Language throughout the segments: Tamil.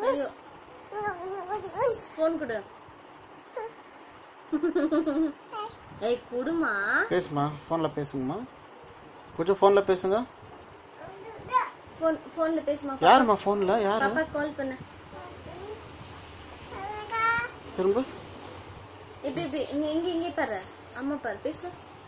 ஐயோ ஃபோன் கொடு ஏய் குடுமா பேசுமா ஃபோனில் பேசுங்கம்மா கொஞ்சம் ஃபோனில் பேசுங்க ஃபோன் ஃபோன்ல பேசுமா யாரும்மா ஃபோனில் யார் பாப்பா கால் பண்ணு திரும்ப இப்படி இப்படி இங்க இங்க இங்கே பாரு அம்மா பாரு பேசு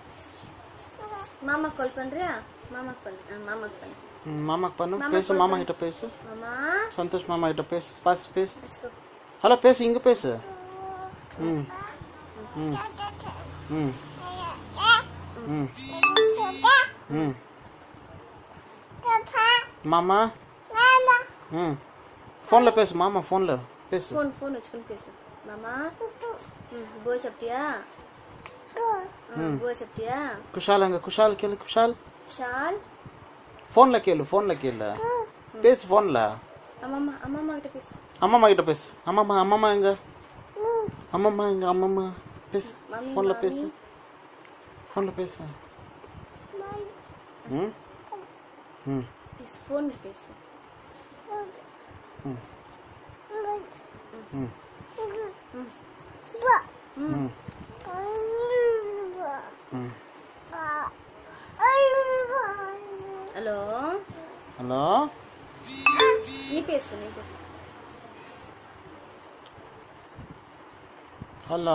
மாமா கால் பண்றியா மாமாக்கு பண்ணு ஆ, மாமாக்கு பண்ணு ம், மாமாக்கு பண்ணு பேசு மாமா கிட்ட பேசு மாமா சந்தோஷ் மாமா கிட்ட பேசு பாஸ் பேசு வச்சுக்கோ ஹலோ பேசு இங்கே பேசு ம் ம் ம் ம் ம் மாமா ம் ஃபோனில் பேசு மாமா ஃபோனில் பேசு ஃபோன் ஃபோன் வச்சுக்கொண்டு பேசு மாமா ம் பூ சாப்பிட்டியா ஆ, பூ சாப்பிட்டியா குஷால் அங்கே குஷால் கேளு குஷால் ஷால் ஃபோனில் கேளு ஃபோனில் கேளு பேசு ஃபோனில் அம்மாம்மா அம்மாம்மா கிட்ட பேசு அம்மாம்மா கிட்ட பேசு அம்மாம்மா அம்மாம்மா எங்க அம்மம்மா எங்க அம்மம்மா பேசு மம்மி, ஃபோனில் பேசு ஃபோனில் பேசு ம் ம் பேசு ஃபோன்ல பேசு ம் ம் ம் ம் ஹலோ ஹலோ நீ பேசு நீ பேசு ஹலோ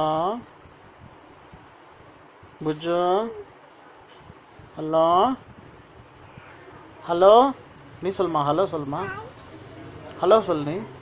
புஜ்ஜு ஹலோ ஹலோ நீ சொல்லுமா ஹலோ சொல்லுமா ஹலோ சொல்லு நீ